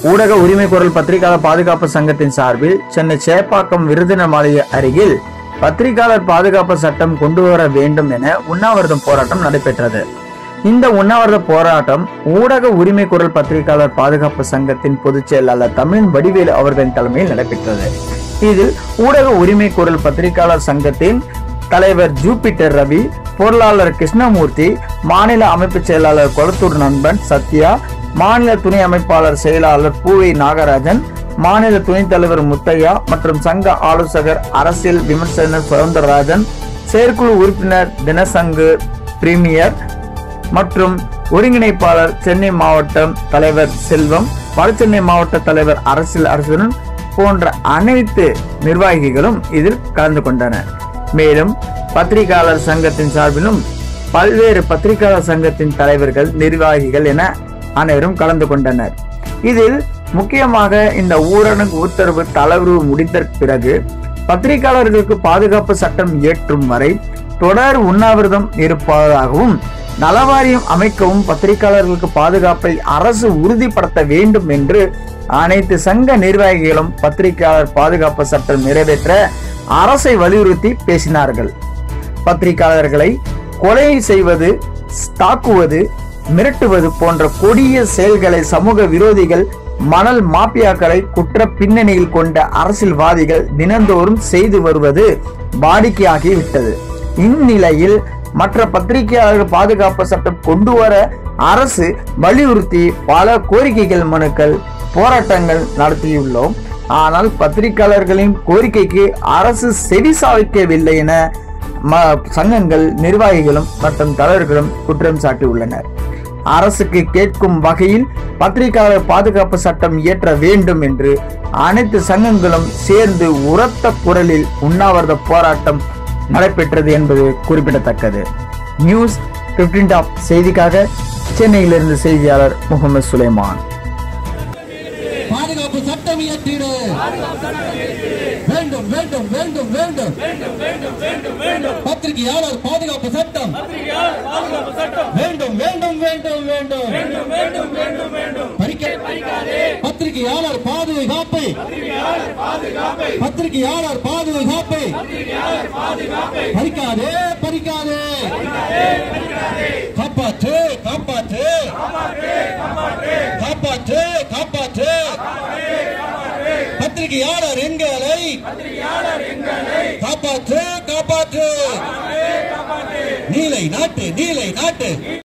ஊடக உரிமை குரல் பத்திரிகையாளர் பாதுகாப்பு சங்கத்தின் சார்பில் சென்னை சேப்பாக்கம் விருதுநர் மாளிகை அருகில் பத்திரிகையாளர் பாதுகாப்பு சட்டம் கொண்டு வர வேண்டும் என உண்ணாவிரதம் போராட்டம் நடைபெற்றது இந்த உண்ணாவிரத போராட்டம் ஊடக உரிமை குரல் பத்திரிகையாளர் பாதுகாப்பு சங்கத்தின் பொதுச் செயலாளர் தமிழ் வடிவேலு அவர்களின் தலைமையில் நடைபெற்றது இதில் ஊடக உரிமை குரல் பத்திரிகையாளர் சங்கத்தின் தலைவர் ஜூபிட்டர் ரவி பொருளாளர் கிருஷ்ணமூர்த்தி மாநில அமைப்பு செயலாளர் கொளத்தூர் நண்பன் சத்யா மாநில துணை அமைப்பாளர் செயலாளர் பூவை நாகராஜன் மாநில துணைத் தலைவர் முத்தையா மற்றும் சங்க ஆலோசகர் அரசியல் விமர்சனர் சுதந்திரராஜன் செயற்குழு உறுப்பினர் தினசங்கு பிரீமியர் மற்றும் ஒருங்கிணைப்பாளர் சென்னை மாவட்டம் தலைவர் செல்வம் வடசென்னை மாவட்ட தலைவர் அரசியல் அரசுடன் போன்ற அனைத்து நிர்வாகிகளும் இதில் கலந்து கொண்டனர் மேலும் பத்திரிகையாளர் சங்கத்தின் சார்பிலும் பல்வேறு பத்திரிகையாளர் சங்கத்தின் தலைவர்கள் நிர்வாகிகள் என அனைவரும் கலந்து கொண்டனர் இதில் முக்கியமாக இந்த ஊரடங்கு உத்தரவு தளர்வு முடிந்த பிறகு பத்திரிகையாளர்களுக்கு பாதுகாப்பு சட்டம் இயற்றும் வரை தொடர் உண்ணாவிரதம் இருப்பதாகவும் நலவாரியம் அமைக்கவும் பத்திரிகையாளர்களுக்கு பாதுகாப்பை அரசு உறுதிப்படுத்த வேண்டும் என்று அனைத்து சங்க நிர்வாகிகளும் பத்திரிகையாளர் பாதுகாப்பு சட்டம் நிறைவேற்ற அரசை வலியுறுத்தி பேசினார்கள் பத்திரிகையாளர்களை கொலை செய்வது தாக்குவது மிரட்டுவது போன்ற கொடிய செயல்களை சமூக விரோதிகள் மணல் மாபியாக்களை குற்ற பின்னணியில் கொண்ட அரசியல்வாதிகள் தினந்தோறும் செய்து வருவது வாடிக்கையாகிவிட்டது இந்நிலையில் மற்ற பத்திரிகையாளர்கள் பாதுகாப்பு சட்டம் கொண்டு வர அரசு வலியுறுத்தி பல கோரிக்கைகள் மனுக்கள் போராட்டங்கள் நடத்தியுள்ளோம் ஆனால் பத்திரிகையாளர்களின் கோரிக்கைக்கு அரசு செவி சாய்க்கவில்லை என ம- சங்கங்கள் நிர்வாகிகளும் மற்றும் தலைவர்களும் குற்றம் சாட்டியுள்ளனர் அரசுக்கு கேட்கும் வகையில் பத்திரிகையாளர் பாதுகாப்பு சட்டம் இயற்ற வேண்டும் என்று அனைத்து சங்கங்களும் சேர்ந்து உரத்த குரலில் உண்ணாவிரத போராட்டம் நடைபெற்றது என்பது குறிப்பிடத்தக்கது நியூஸ் 15 டாப் செய்திக்காக சென்னையிலிருந்து செய்தியாளர் முகமது சுலைமான் பாதுகாப்பு சட்டம் இயற்றிடு வேண்டும் வேண்டும் வேண்டும் வேண்டும் பத்திரிகையாளர் பாதுகாப்பு சட்டம் வேண்டும் வேண்டும் வேண்டும் வேண்டும் பறிக்க- பத்திரிகையாளர் பாதுகாப்பை பத்திரிகையாளர் பாதுகாப்பை பறிக்காதே பறிக்காதே காப்பாற்று காப்பாற்று காப்பாற்று காப்பாற்று பத்திரிகையாளர் எங்களை காப்பாற்று காப்பாற்று நீலை நாட்டு நீலை நாட்டு